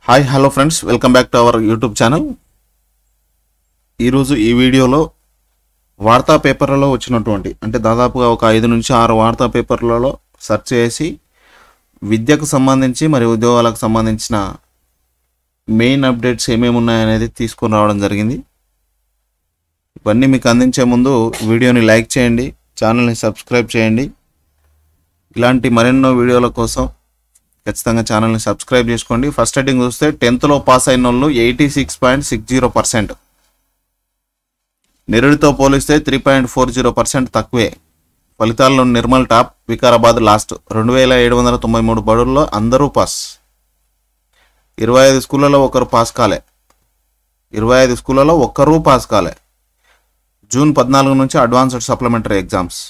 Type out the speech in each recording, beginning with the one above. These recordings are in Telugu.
hi hello friends welcome back to our YouTube channel ఈరోజు ఈ వీడియోలో వార్తా పేపర్లలో వచ్చినటువంటి అంటే దాదాపుగా ఒక ఐదు నుంచి ఆరు వార్తా పేపర్లలో సెర్చ్ చేసి విద్యకు సంబంధించి మరి ఉద్యోగాలకు సంబంధించిన మెయిన్ అప్డేట్స్ ఏమేమి ఉన్నాయనేది తీసుకొని రావడం జరిగింది ఇవన్నీ మీకు అందించే ముందు వీడియోని లైక్ చేయండి ఛానల్ని సబ్స్క్రైబ్ చేయండి ఇలాంటి మరెన్నో వీడియోల కోసం ఖచ్చితంగా ఛానల్ని సబ్స్క్రైబ్ చేసుకోండి ఫస్ట్ హెడ్డింగ్ చూస్తే టెన్త్లో పాస్ అయిన వాళ్ళు eighty six point six zero percent నిరుడితో పోలిస్తే three point four zero percent తక్కువే ఫలితాల్లో నిర్మల్ టాప్ వికారాబాద్ లాస్ట్ రెండు వేల ఏడు వందల తొంభై మూడు బడుల్లో అందరూ పాస్ ఇరవై ఐదు స్కూళ్ళలో ఒకరు పాస్ కాలే ఇరవై ఐదు స్కూళ్ళలో ఒక్కరూ పాస్ కాలే జూన్ పద్నాలుగు నుంచి advanced supplementary exams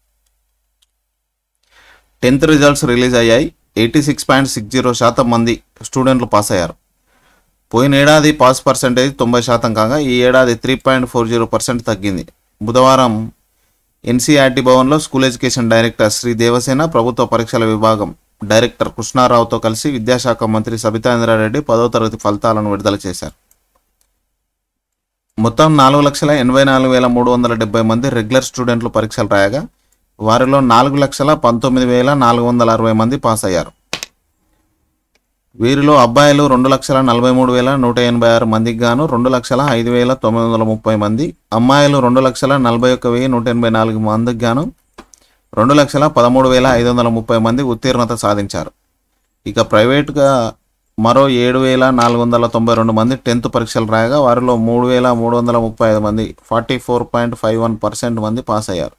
tenth results release అయ్యాయి eighty six point six zero శాతం మంది స్టూడెంట్లు పాస్ అయ్యారు పోయిన ఏడాది పాస్ పర్సెంటేజ్ తొంభై శాతం కాగా ఈ ఏడాది three point four zero percent తగ్గింది బుధవారం ఎన్సీఆర్టీ భవన్లో school education director Shri Devasena ప్రభుత్వ పరీక్షల విభాగం డైరెక్టర్ కృష్ణారావుతో కలిసి విద్యాశాఖ మంత్రి సబితా ఇంద్రారెడ్డి పదో తరగతి ఫలితాలను విడుదల చేశారు మొత్తం నాలుగు లక్షల ఎనభై నాలుగు వేల మూడు వందల డెబ్బై మంది రెగ్యులర్ స్టూడెంట్లు పరీక్షలు రాయగా వారిలో నాలుగు లక్షల పంతొమ్మిది వేల నాలుగు వందల అరవై మంది పాస్ అయ్యారు వీరిలో అబ్బాయిలు రెండు లక్షల నలభై మూడు వేల నూట ఎనభై ఆరు మందికి గాను రెండు లక్షల ఐదు వేల తొమ్మిది వందల ముప్పై మంది అమ్మాయిలు రెండు లక్షల నలభై ఒక్క వెయ్యి నూట ఎనభై నాలుగు మందికి గాను రెండు లక్షల పదమూడు వేల ఐదు వందల ముప్పై మంది ఉత్తీర్ణత సాధించారు ఇక ప్రైవేటుగా మరో ఏడు వేల నాలుగు వందల తొంభై రెండు మంది టెన్త్ పరీక్షలు రాయగా వారిలో మూడు వేల మూడు వందల ముప్పై ఐదు మంది forty four point five one percent మంది పాస్ అయ్యారు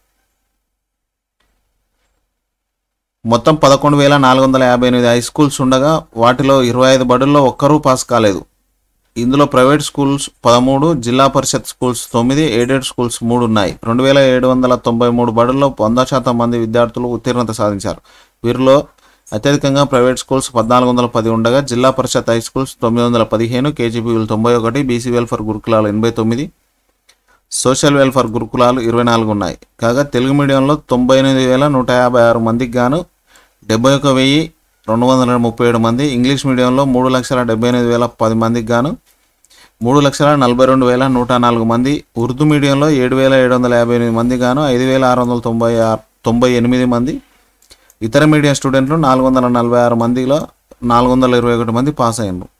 మొత్తం పదకొండు వేల నాలుగు వందల యాభై ఎనిమిది హై స్కూల్స్ ఉండగా వాటిలో ఇరవై ఐదు బడుల్లో ఒక్కరూ పాస్ కాలేదు ఇందులో ప్రైవేట్ స్కూల్స్ పదమూడు జిల్లా పరిషత్ స్కూల్స్ తొమ్మిది ఎయిడెడ్ స్కూల్స్ మూడు ఉన్నాయి రెండు వేల ఏడు వందల తొంభై మూడు బడుల్లో వంద శాతం మంది విద్యార్థులు ఉత్తీర్ణత సాధించారు వీరిలో అత్యధికంగా ప్రైవేట్ స్కూల్స్ పద్నాలుగు వందల పది ఉండగా జిల్లా పరిషత్ హై స్కూల్స్ తొమ్మిది వందల పదిహేను కేజీబీలు తొంభై ఒకటి బీసీ వెల్ఫేర్ గురుకులాలు ఎనభై తొమ్మిది సోషల్ వెల్ఫేర్ గురుకులాలు ఇరవై నాలుగు ఉన్నాయి కాగా తెలుగు మీడియంలో తొంభై ఎనిమిది వేల నూట యాభై ఆరు మందికి గాను డెబ్బై ఒక వెయ్యి రెండు వందల ముప్పై ఏడు మంది ఇంగ్లీష్ మీడియంలో మూడు లక్షల డెబ్బై ఎనిమిది వేల పది మందికి గాను మూడు లక్షల నలభై రెండు వేల నూట నాలుగు మంది ఉర్దూ మీడియంలో ఏడు వేల ఏడు వందల యాభై ఎనిమిది మంది గాను ఐదు వేల ఆరు వందల తొంభై ఆరు తొంభై ఎనిమిది మంది ఇతర మీడియం స్టూడెంట్లు నాలుగు వందల నలభై ఆరు మందిలో నాలుగు వందల ఇరవై ఒకటి మంది పాస్ అయ్యారు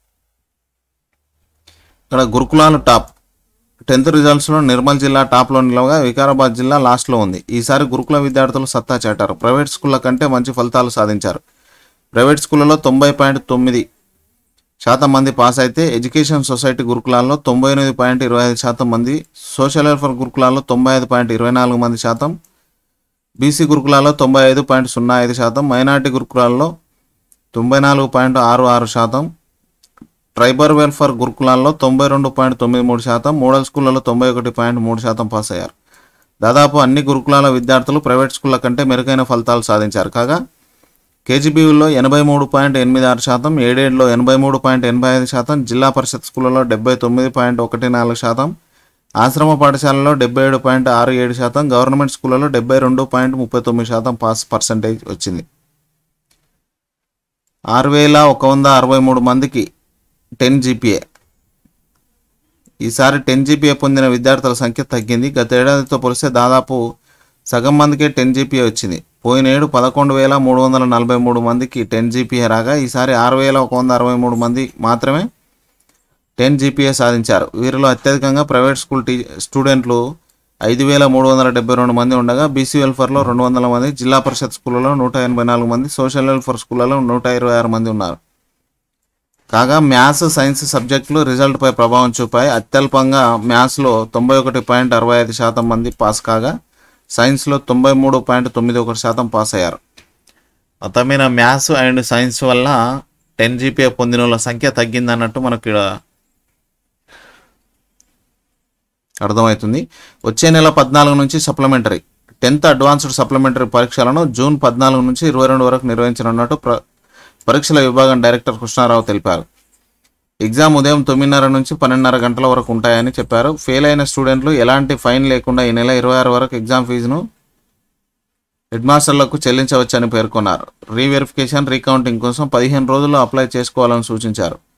ఇక్కడ గురుకులాలు టాప్ టెన్త్ రిజల్ట్స్లో నిర్మల్ జిల్లా టాప్లో నిలవగా వికారాబాద్ జిల్లా లాస్ట్లో ఉంది ఈసారి గురుకుల విద్యార్థులు సత్తా చాటారు ప్రైవేట్ స్కూళ్ళ కంటే మంచి ఫలితాలు సాధించారు ప్రైవేట్ స్కూళ్ళలో తొంభై పాయింట్ తొమ్మిది శాతం మంది పాస్ అయితే ఎడ్యుకేషన్ సొసైటీ గురుకులాల్లో తొంభై ఎనిమిది పాయింట్ ఇరవై ఐదు శాతం మంది సోషల్ వెల్ఫేర్ గురుకులాల్లో తొంభై ఐదు పాయింట్ ఇరవై నాలుగు మంది శాతం బీసీ గురుకులాల్లో తొంభై ఐదు పాయింట్ సున్నా ఐదు శాతం మైనార్టీ గురుకులాల్లో తొంభై నాలుగు పాయింట్ ఆరు ఆరు శాతం ట్రైబల్ వెల్ఫేర్ గురుకులాల్లో తొంభై రెండు పాయింట్ తొమ్మిది మూడు శాతం మోడల్ స్కూళ్ళలో తొంభై ఒకటి పాయింట్ మూడు శాతం పాస్ అయ్యారు దాదాపు అన్ని గురుకులాల విద్యార్థులు ప్రైవేట్ స్కూళ్ళ కంటే మెరుగైన ఫలితాలు సాధించారు కాగా కేజీబీయూల్లో ఎనభై మూడు పాయింట్ ఎనిమిది ఆరు శాతం ఏడేడులో ఎనభై మూడు పాయింట్ ఎనభై ఐదు శాతం జిల్లా పరిషత్ స్కూళ్ళలో డెబ్బై తొమ్మిది పాయింట్ ఒకటి నాలుగు శాతం ఆశ్రమ పాఠశాలలో డెబ్బై ఏడు పాయింట్ ఆరు ఏడు శాతం గవర్నమెంట్ స్కూళ్ళలో డెబ్బై రెండు పాయింట్ ముప్పై తొమ్మిది శాతం పాస్ పర్సంటేజ్ వచ్చింది ఆరు వేల ఒక వంద అరవై మూడు మందికి టెన్ జీపీఏ ఈసారి టెన్ జీపీఏ పొందిన విద్యార్థుల సంఖ్య తగ్గింది గత ఏడాదితో పోలిస్తే దాదాపు సగం మందికే టెన్ జీపీఏ వచ్చింది పోయిన ఏడు పదకొండు వేల మూడు వందల నలభై మూడు మందికి టెన్ జీపీఏ రాగా ఈసారి ఆరు వేల ఒక వంద అరవై మూడు మంది మాత్రమే టెన్ జీపీఏ సాధించారు వీరిలో అత్యధికంగా ప్రైవేట్ స్కూల్ టీ స్టూడెంట్లు ఐదు వేల మూడు వందల డెబ్బై రెండు మంది ఉండగా బీసీ వెల్ఫేర్లో రెండు వందల మంది జిల్లా పరిషత్ స్కూళ్ళలో నూట ఎనభై నాలుగు మంది సోషల్ వెల్ఫేర్ స్కూళ్ళలో నూట ఇరవై ఆరు మంది ఉన్నారు కాగా మ్యాథ్స్ సైన్స్ సబ్జెక్టులు రిజల్ట్పై ప్రభావం చూపాయి అత్యల్పంగా మ్యాథ్స్లో తొంభై ఒకటి పాయింట్ అరవై ఐదు శాతం మంది పాస్ కాగా సైన్స్లో తొంభై మూడు పాయింట్ తొమ్మిది ఒకటి శాతం పాస్ అయ్యారు మొత్తమైన మ్యాథ్స్ అండ్ సైన్స్ వల్ల టెన్ జీపీఏ పొందిన వాళ్ళ సంఖ్య తగ్గిందన్నట్టు మనకు ఇక్కడ అర్థమవుతుంది వచ్చే నెల పద్నాలుగు నుంచి సప్లిమెంటరీ టెన్త్ అడ్వాన్స్డ్ సప్లిమెంటరీ పరీక్షలను జూన్ పద్నాలుగు నుంచి ఇరవై రెండు వరకు నిర్వహించనున్నట్టు ప్ర పరీక్షల విభాగం డైరెక్టర్ కృష్ణారావు తెలిపారు ఎగ్జామ్ ఉదయం తొమ్మిదిన్నర నుంచి పన్నెండున్నర గంటల వరకు ఉంటాయని చెప్పారు ఫెయిల్ అయిన స్టూడెంట్లు ఎలాంటి ఫైన్ లేకుండా ఈ నెల ఇరవై ఆరు వరకు ఎగ్జామ్ ఫీజును హెడ్ మాస్టర్లకు చెల్లించవచ్చని పేర్కొన్నారు రీవెరిఫికేషన్ రీకౌంటింగ్ కోసం పదిహేను రోజుల్లో అప్లై చేసుకోవాలని సూచించారు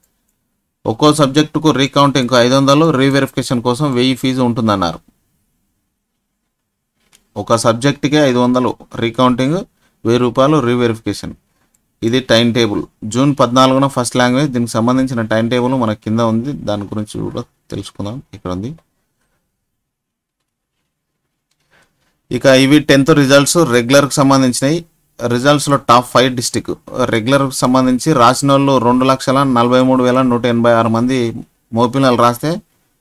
ఒక్కో సబ్జెక్టుకు రీకౌంటింగ్కు ఐదు వందలు రీవెరిఫికేషన్ కోసం వెయ్యి ఫీజు ఉంటుందన్నారు ఒక సబ్జెక్ట్కి ఐదు వందలు రీకౌంటింగ్ వెయ్యి రూపాయలు రీవెరిఫికేషన్ ఇది టైం టేబుల్ జూన్ పద్నాలుగున ఫస్ట్ లాంగ్వేజ్ దీనికి సంబంధించిన టైం టేబుల్ మన కింద ఉంది దాని గురించి కూడా తెలుసుకుందాం ఇక్కడ ఉంది ఇక ఇవి టెన్త్ రిజల్ట్స్ రెగ్యులర్కి సంబంధించినవి రిజల్ట్స్లో టాప్ ఫైవ్ డిస్టిక్ రెగ్యులర్కి సంబంధించి రాసిన వాళ్ళు రెండు లక్షల నలభై మూడు వేల నూట ఎనభై ఆరు మంది మోపినలు రాస్తే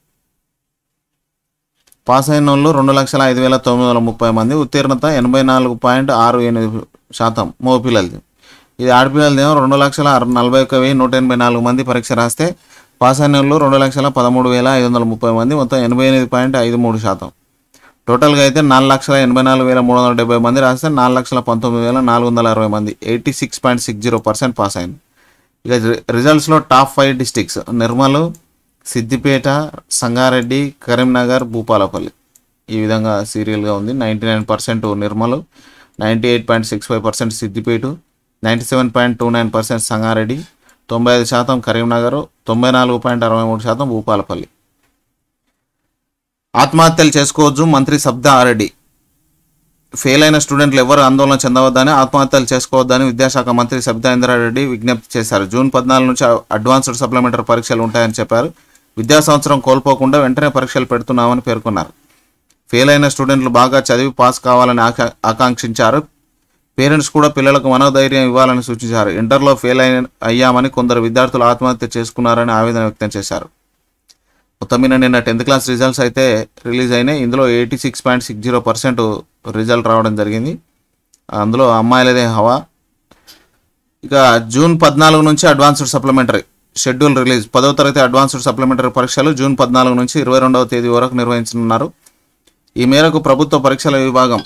పాస్ అయిన వాళ్ళు రెండు లక్షల ఐదు వేల తొమ్మిది వందల ముప్పై మంది ఉత్తీర్ణత ఎనభై నాలుగు పాయింట్ ఆరు ఎనిమిది శాతం మోపిల్లలది ఇది ఆడపిల్లలదేమో రెండు లక్షల అర- నలభై ఒక్క వెయ్యి నూట ఎనభై నాలుగు మంది పరీక్ష రాస్తే పాస్ అయిన వాళ్ళు రెండు లక్షల పదమూడు వేల ఐదు వందల ముప్పై మంది మొత్తం ఎనభై ఎనిమిది పాయింట్ ఐదు మూడు శాతం టోటల్గా అయితే నాలుగు లక్షల ఎనభై నాలుగు వేల మూడు వందల డెబ్బై మంది రాస్తే నాలుగు లక్షల పంతొమ్మిది వేల నాలుగు వందల అరవై మంది eighty six point six zero percent pass అయింది ఇక రి- రిజల్ట్స్లో top five districts Nirmal Siddipet Sangareddy Karimnagar Bhupalpally ఈ విధంగా సీరియల్గా ఉంది ninety nine percent Nirmal ninety eight point six five percent Siddipet ninety seven point two nine percent Sangareddy తొంభై ఐదు శాతం కరీంనగర్ తొంభై నాలుగు పాయింట్ అరవై మూడు శాతం భూపాలపల్లి ఆత్మహత్యలు చేసుకోవచ్చు మంత్రి సబ్దా ఆరెడ్డి ఫెయిల్ అయిన స్టూడెంట్లు ఎవరు ఆందోళన చెందవద్దని ఆత్మహత్యలు చేసుకోవద్దని విద్యాశాఖ మంత్రి సబితా ఇంద్రారెడ్డి విజ్ఞప్తి చేశారు జూన్ పద్నాలుగు నుంచి అడ్వాన్స్డ్ సప్లిమెంటరీ పరీక్షలు ఉంటాయని చెప్పారు విద్యా సంవత్సరం కోల్పోకుండా వెంటనే పరీక్షలు పెడుతున్నామని పేర్కొన్నారు ఫెయిల్ అయిన స్టూడెంట్లు బాగా చదివి పాస్ కావాలని ఆకా- ఆకాంక్షించారు పేరెంట్స్ కూడా పిల్లలకు మనోధైర్యం ఇవ్వాలని సూచించారు ఇంటర్లో ఫెయిల్ అయిన అయ్యామని కొందరు విద్యార్థులు ఆత్మహత్య చేసుకున్నారని ఆవేదన వ్యక్తం చేశారు మొత్తం మీద నిన్న టెన్త్ క్లాస్ రిజల్ట్స్ అయితే రిలీజ్ అయినాయి ఇందులో eighty six point six zero percent result రావడం జరిగింది అందులో అమ్మాయిలదే హవా ఇక జూన్ పద్నాలుగు నుంచి అడ్వాన్స్డ్ సప్లిమెంటరీ షెడ్యూల్ రిలీజ్ పదవ తరగతి అడ్వాన్స్డ్ సప్లిమెంటరీ పరీక్షలు జూన్ పద్నాలుగు నుంచి ఇరవై రెండవ తేదీ వరకు నిర్వహించనున్నారు ఈ మేరకు ప్రభుత్వ పరీక్షల విభాగం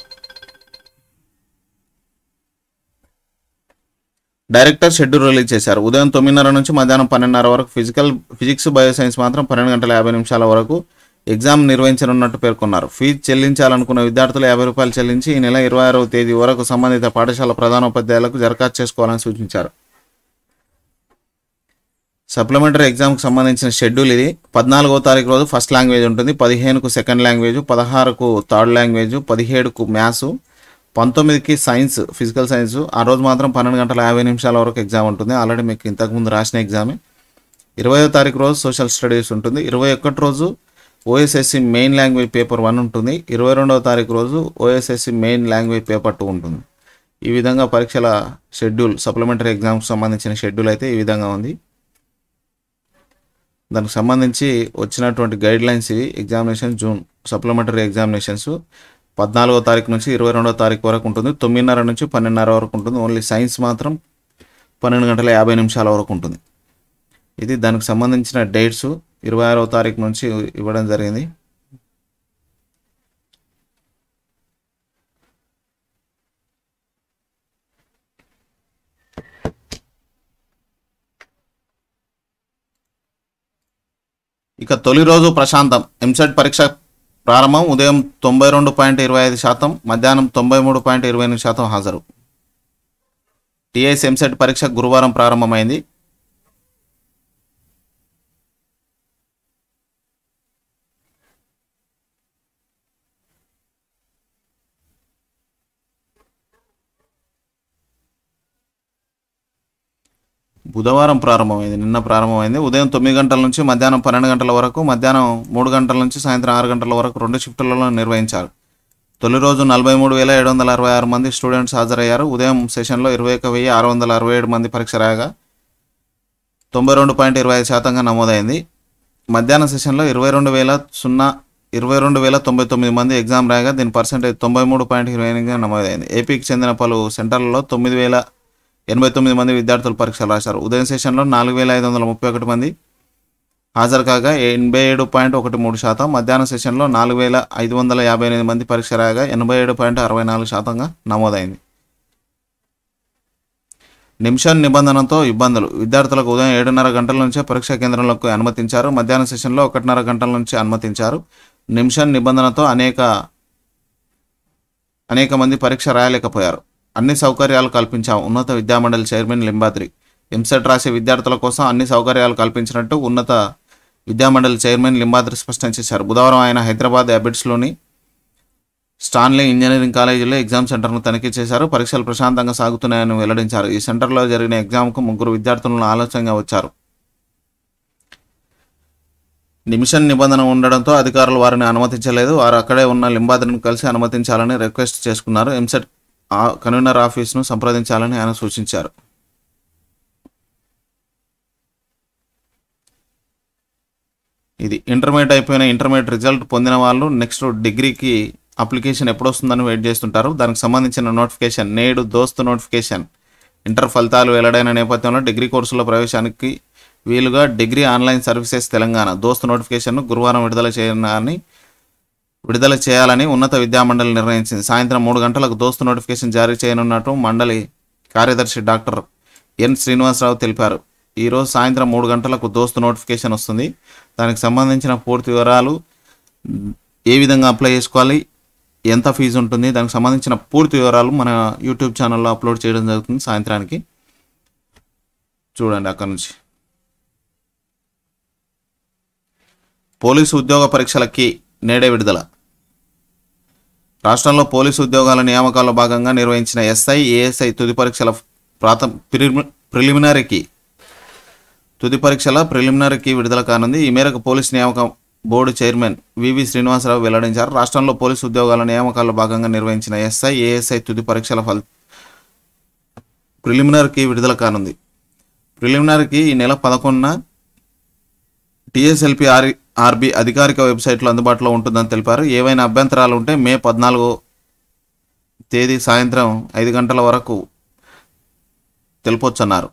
డైరెక్టర్ షెడ్యూల్ రిలీజ్ చేశారు ఉదయం తొమ్మిదిన్నర నుంచి మధ్యాహ్నం పన్నెండున్నర వరకు ఫిజికల్ ఫిజిక్స్ బయోసైన్స్ మాత్రం పన్నెండు గంటల యాభై నిమిషాల వరకు ఎగ్జామ్ నిర్వహించనున్నట్టు పేర్కొన్నారు ఫీజు చెల్లించాలనుకున్న విద్యార్థులు యాభై రూపాయలు చెల్లించి ఈ నెల ఇరవై ఆరవ తేదీ వరకు సంబంధిత పాఠశాల ప్రధానోపాధ్యాయులకు దరఖాస్తు చేసుకోవాలని సూచించారు సప్లిమెంటరీ ఎగ్జామ్కి సంబంధించిన షెడ్యూల్ ఇది పద్నాలుగో తారీఖు రోజు ఫస్ట్ లాంగ్వేజ్ ఉంటుంది పదిహేనుకు సెకండ్ లాంగ్వేజ్ పదహారుకు థర్డ్ లాంగ్వేజ్ పదిహేడుకు మ్యాథ్స్ పంతొమ్మిదికి సైన్స్ ఫిజికల్ సైన్స్ ఆ రోజు మాత్రం పన్నెండు గంటల యాభై నిమిషాల వరకు ఎగ్జామ్ ఉంటుంది ఆల్రెడీ మీకు ఇంతకుముందు రాసిన ఎగ్జామే ఇరవైదో తారీఖు రోజు సోషల్ స్టడీస్ ఉంటుంది ఇరవై ఒకటి రోజు OSSC main language paper one ఉంటుంది ఇరవై రెండవ తారీఖు రోజు OSSC main language paper two ఉంటుంది ఈ విధంగా పరీక్షల షెడ్యూల్ సప్లిమెంటరీ ఎగ్జామ్కి సంబంధించిన షెడ్యూల్ అయితే ఈ విధంగా ఉంది దానికి సంబంధించి వచ్చినటువంటి గైడ్ లైన్స్ ఇవి ఎగ్జామినేషన్ జూన్ సప్లిమెంటరీ ఎగ్జామినేషన్స్ పద్నాలుగో తారీఖు నుంచి ఇరవై రెండో తారీఖు వరకు ఉంటుంది తొమ్మిదిన్నర నుంచి పన్నెండున్నర వరకు ఉంటుంది ఓన్లీ సైన్స్ మాత్రం పన్నెండు గంటల యాభై నిమిషాల వరకు ఉంటుంది ఇది దానికి సంబంధించిన డేట్స్ ఇరవై ఆరవ తారీఖు నుంచి ఇవ్వడం జరిగింది ఇక తొలి రోజు ప్రశాంతం ఎంసెట్ పరీక్ష ప్రారంభం ఉదయం తొంభై రెండు పాయింట్ ఇరవై ఐదు శాతం మధ్యాహ్నం తొంభై మూడు పాయింట్ ఇరవై ఎనిమిది శాతం హాజరు టీఎస్ ఎంసెట్ పరీక్ష గురువారం ప్రారంభమైంది బుధవారం ప్రారంభమైంది నిన్న ప్రారంభమైంది ఉదయం తొమ్మిది గంటల నుంచి మధ్యాహ్నం పన్నెండు గంటల వరకు మధ్యాహ్నం మూడు గంటల నుంచి సాయంత్రం ఆరు గంటల వరకు రెండు షిఫ్టులలో నిర్వహించారు తొలి రోజు నలభై మూడు వేల ఏడు వందల అరవై ఆరు మంది స్టూడెంట్స్ హాజరయ్యారు ఉదయం సెషన్లో ఇరవై ఒక వెయ్యి ఆరు వందల అరవై ఏడు మంది పరీక్ష రాయగా తొంభై రెండు పాయింట్ ఇరవై ఐదు శాతంగా నమోదైంది మధ్యాహ్న సెషన్లో ఇరవై రెండు వేల సున్నా ఇరవై రెండు వేల తొంభై తొమ్మిది మంది ఎగ్జామ్ రాయగా దీని పర్సెంటేజ్ తొంభై మూడు పాయింట్ ఇరవై ఎనిమిదిగా నమోదైంది ఏపీకి చెందిన పలు సెంటర్లలో తొమ్మిది వేల ఎనభై తొమ్మిది మంది విద్యార్థులు పరీక్షలు రాశారు ఉదయం సెషన్లో నాలుగు వేల ఐదు వందల ముప్పై ఒకటి మంది హాజరు కాగా ఎనభై ఏడు పాయింట్ ఒకటి మూడు శాతం మధ్యాహ్న సెషన్లో నాలుగు వేల ఐదు వందల యాభై ఎనిమిది మంది పరీక్ష రాగా ఎనభై ఏడు పాయింట్ అరవై నాలుగు శాతంగా నమోదైంది నిమిషం నిబంధనతో ఇబ్బందులు విద్యార్థులకు ఉదయం ఏడున్నర గంటల నుంచే పరీక్షా కేంద్రంలోకి అనుమతించారు మధ్యాహ్న సెషన్లో ఒకటిన్నర గంటల నుంచి అనుమతించారు నిమిషం నిబంధనతో అనేక అనేక మంది పరీక్ష రాయలేకపోయారు అన్ని సౌకర్యాలు కల్పించాం ఉన్నత విద్యామండలి చైర్మన్ లింబాద్రి ఎంసెట్ రాసే విద్యార్థుల కోసం అన్ని సౌకర్యాలు కల్పించినట్టు ఉన్నత విద్యామండలి చైర్మన్ లింబాద్రి స్పష్టం చేశారు బుధవారం ఆయన హైదరాబాద్ అబిడ్స్లోని స్టాన్లీ ఇంజనీరింగ్ కాలేజీలో ఎగ్జామ్ సెంటర్ను తనిఖీ చేశారు పరీక్షలు ప్రశాంతంగా సాగుతున్నాయని వెల్లడించారు ఈ సెంటర్లో జరిగిన ఎగ్జామ్కు ముగ్గురు విద్యార్థులను ఆలస్యంగా వచ్చారు నిమిషన్ నిబంధన ఉండడంతో అధికారులు వారిని అనుమతించలేదు వారు అక్కడే ఉన్న లింబాద్రిని కలిసి అనుమతించాలని రిక్వెస్ట్ చేసుకున్నారు ఎంసెట్ ఆ- కన్వీనర్ ఆఫీస్ను సంప్రదించాలని ఆయన సూచించారు ఇది ఇంటర్మీడియట్ అయిపోయిన ఇంటర్మీడియట్ రిజల్ట్ పొందిన వాళ్ళు నెక్స్ట్ డిగ్రీకి అప్లికేషన్ ఎప్పుడు వస్తుందని వెయిట్ చేస్తుంటారు దానికి సంబంధించిన నోటిఫికేషన్ నేడు దోస్తు నోటిఫికేషన్ ఇంటర్ ఫలితాలు వెల్లడైన నేపథ్యంలో డిగ్రీ కోర్సుల ప్రవేశానికి వీలుగా డిగ్రీ ఆన్లైన్ సర్వీసెస్ తెలంగాణ దోస్తు నోటిఫికేషన్ను గురువారం విడుదల చేయాలని విడుదల చేయాలని ఉన్నత విద్యామండలి నిర్ణయించింది సాయంత్రం మూడు గంటలకు దోస్తు నోటిఫికేషన్ జారీ చేయనున్నట్టు మండలి కార్యదర్శి డాక్టర్ ఎన్ శ్రీనివాసరావు తెలిపారు ఈరోజు సాయంత్రం మూడు గంటలకు దోస్తు నోటిఫికేషన్ వస్తుంది దానికి సంబంధించిన పూర్తి వివరాలు ఏ విధంగా అప్లై చేసుకోవాలి ఎంత ఫీజు ఉంటుంది దానికి సంబంధించిన పూర్తి వివరాలు మన యూట్యూబ్ ఛానల్లో అప్లోడ్ చేయడం జరుగుతుంది సాయంత్రానికి చూడండి అక్కడ నుంచి పోలీసు ఉద్యోగ పరీక్షలకి నేడే విడుదల రాష్ట్రంలో పోలీసు ఉద్యోగాల నియామకాల్లో భాగంగా నిర్వహించిన ఎస్ఐ ఏఎస్ఐ తుది పరీక్షల ప్రాథమ ప్రిలిమి- ప్రిలిమినరీకి తుది పరీక్షల ప్రిలిమినరీకి విడుదల కానుంది ఈ మేరకు పోలీస్ నియామక బోర్డు చైర్మన్ వివి శ్రీనివాసరావు వెల్లడించారు రాష్ట్రంలో పోలీసు ఉద్యోగాల నియామకాల్లో భాగంగా నిర్వహించిన ఎస్ఐ ఏఎస్ఐ తుది పరీక్షల ఫల ప్రిలిమినరీకి విడుదల కానుంది ప్రిలిమినరీకి ఈ నెల పదకొండున టీఎస్ఎల్పి ఆర్ ఆర్బి అధికారిక వెబ్సైట్లో అందుబాటులో ఉంటుందని తెలిపారు ఏవైనా అభ్యంతరాలు ఉంటే మే పద్నాలుగో తేదీ సాయంత్రం ఐదు గంటల వరకు తెలుపొచ్చన్నారు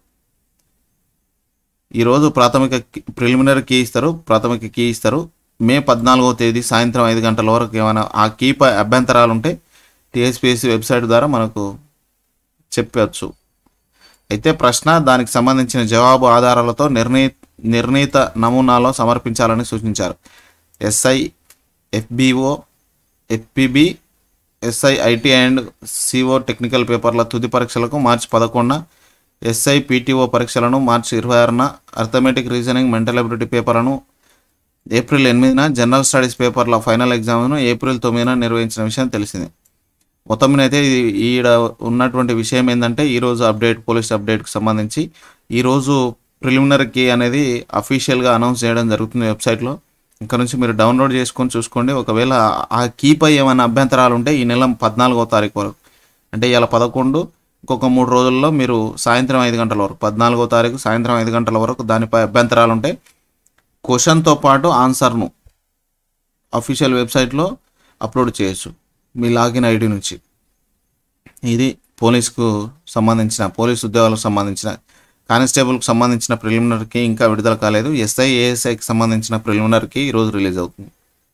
ఈరోజు ప్రాథమిక కి- ప్రిలిమినరీ కీ ఇస్తారు ప్రాథమిక కీ ఇస్తారు మే పద్నాలుగో తేదీ సాయంత్రం ఐదు గంటల వరకు ఏమైనా ఆ కీపై అభ్యంతరాలు ఉంటే టీఎస్పీఎస్సీ వెబ్సైట్ ద్వారా మనకు చెప్పవచ్చు అయితే ప్రశ్న దానికి సంబంధించిన జవాబు ఆధారాలతో నిర్ణీ నిర్ణీత నమూనాలో సమర్పించాలని సూచించారు SI FBO FPB SI IT and CO technical పేపర్ల తుది పరీక్షలకు మార్చి పదకొండున ఎస్ఐ పీటీఓ పరీక్షలను మార్చి ఇరవై ఆరున అర్థమెటిక్ రీజనింగ్ మెంటల్ అబిలిటీ పేపర్లను ఏప్రిల్ ఎనిమిదిన జనరల్ స్టడీస్ పేపర్ల ఫైనల్ ఎగ్జామ్ను ఏప్రిల్ తొమ్మిదిన నిర్వహించిన విషయం తెలిసిందే మొత్తం మీద అయితే ఇది ఈడ ఉన్నటువంటి విషయం ఏంటంటే ఈరోజు అప్డేట్ పోలీస్ అప్డేట్కి సంబంధించి ఈరోజు ప్రిలిమినరీ కీ అనేది అఫీషియల్గా అనౌన్స్ చేయడం జరుగుతుంది వెబ్సైట్లో ఇక్కడ నుంచి మీరు డౌన్లోడ్ చేసుకొని చూసుకోండి ఒకవేళ ఆ కీపై ఏమైనా అభ్యంతరాలు ఉంటే ఈ నెల పద్నాలుగో తారీఖు వరకు అంటే ఇవాళ పదకొండు ఇంకొక మూడు రోజుల్లో మీరు సాయంత్రం ఐదు గంటల వరకు పద్నాలుగో తారీఖు సాయంత్రం ఐదు గంటల వరకు దానిపై అభ్యంతరాలు ఉంటే క్వశ్చన్తో పాటు ఆన్సర్ను అఫీషియల్ వెబ్సైట్లో అప్లోడ్ చేయొచ్చు మీ లాగిన్ ఐడి నుంచి ఇది పోలీస్కు సంబంధించిన పోలీస్ ఉద్యోగాలకు సంబంధించిన కానిస్టేబుల్కి సంబంధించిన ప్రిలిమినరీకి ఇంకా విడుదల కాలేదు ఎస్ఐ ఏఎస్ఐకి సంబంధించిన ప్రిలిమినరీకి ఈరోజు రిలీజ్ అవుతుంది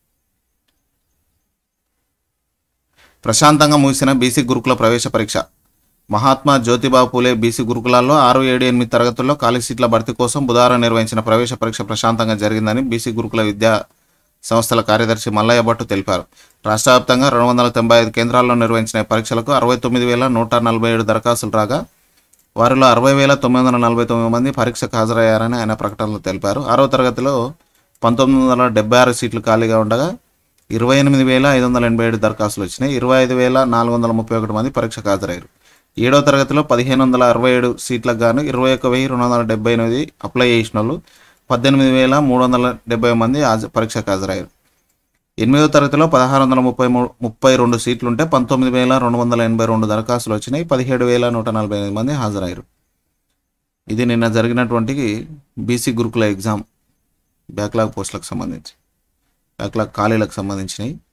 ప్రశాంతంగా ముగిసిన బీసీ గురుకుల ప్రవేశ పరీక్ష మహాత్మా జ్యోతిబా పూలే బీసీ గురుకులాల్లో ఆరు ఏడు ఎనిమిది తరగతుల్లో ఖాళీ సీట్ల భర్తీ కోసం బుధవారం నిర్వహించిన ప్రవేశ పరీక్ష ప్రశాంతంగా జరిగిందని బీసీ గురుకుల విద్యా సంస్థల కార్యదర్శి మల్లయ్య భట్టు తెలిపారు రాష్ట్ర వ్యాప్తంగా రెండు వందల తొంభై ఐదు కేంద్రాల్లో నిర్వహించిన ఈ పరీక్షలకు అరవై తొమ్మిది వేల నూట నలభై ఏడు దరఖాస్తులు రాగా వారిలో అరవై వేల తొమ్మిది వందల నలభై తొమ్మిది మంది పరీక్షకు హాజరయ్యారని ఆయన ప్రకటనలో తెలిపారు ఆరో తరగతిలో పంతొమ్మిది వందల డెబ్బై ఆరు సీట్లు ఖాళీగా ఉండగా ఇరవై ఎనిమిది వేల ఐదు వందల ఎనభై ఏడు దరఖాస్తులు వచ్చినాయి ఇరవై ఐదు వేల నాలుగు వందల ముప్పై ఒకటి మంది పరీక్షకు హాజరయ్యారు ఏడో తరగతిలో పదిహేను వందల అరవై ఏడు సీట్లకు గాను ఇరవై ఒక వెయ్యి రెండు వందల డెబ్బై ఎనిమిది అప్లై చేసిన వాళ్ళు పద్దెనిమిది వేల మూడు వందల డెబ్బై మంది హాజ- పరీక్షకు హాజరయ్యారు ఎనిమిదో తరగతిలో పదహారు వందల ముప్పై మూడు ముప్పై రెండు సీట్లు ఉంటే పంతొమ్మిది వేల రెండు వందల ఎనభై రెండు దరఖాస్తులు వచ్చినాయి పదిహేడు వేల నూట నలభై ఎనిమిది మంది హాజరయ్యారు ఇది నిన్న జరిగినటువంటి బీసీ గురుకుల ఎగ్జామ్ బ్యాక్లాగ్ పోస్టులకు సంబంధించి బ్యాక్లాగ్ ఖాళీలకు సంబంధించినవి